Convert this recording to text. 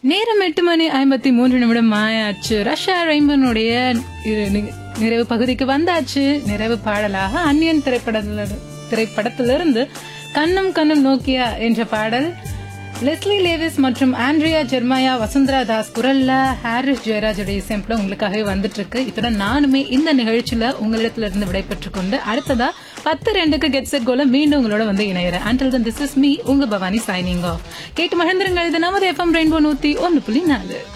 நேரம் எட்டு மணி ஐம்பத்தி மூன்று நிமிடம் ஆயாச்சு ரஷ்யா ரெயின்பனுடைய இரு- நி- நிறைவு பகுதிக்கு வந்தாச்சு நிறைவு பாடலாக அந்நியன் திரைப்படத்துல திரைப்படத்திலிருந்து கண்ணும் கண்ணும் நோக்கியா என்ற பாடல் லெஸ்லி லேவிஸ் மற்றும் ஆண்ட்ரியா ஜெர்மாயா வசுந்தரா தாஸ் குரல்ல ஹாரிஸ் ஜெயராஜுடைய இசையமைப்புல உங்களுக்காகவே வந்துட்டு இருக்கு இத்துடன் நானுமே இந்த நிகழ்ச்சியில உங்களிடத்துல இருந்து விடைபெற்றுக் கொண்டு அடுத்ததா பத்து ரெண்டுக்கு கெட் செட் கோல மீண்டும் உங்களோட வந்து இணையறேன் until then this is me உங்க பவானி சைனிங் ஆஃப் கேட்டு மகிழ்ந்திருங்கள் இது நமது எஃப்எம் ரெயின்போ நூத்தி ஒன்னு புள்ளி நாலு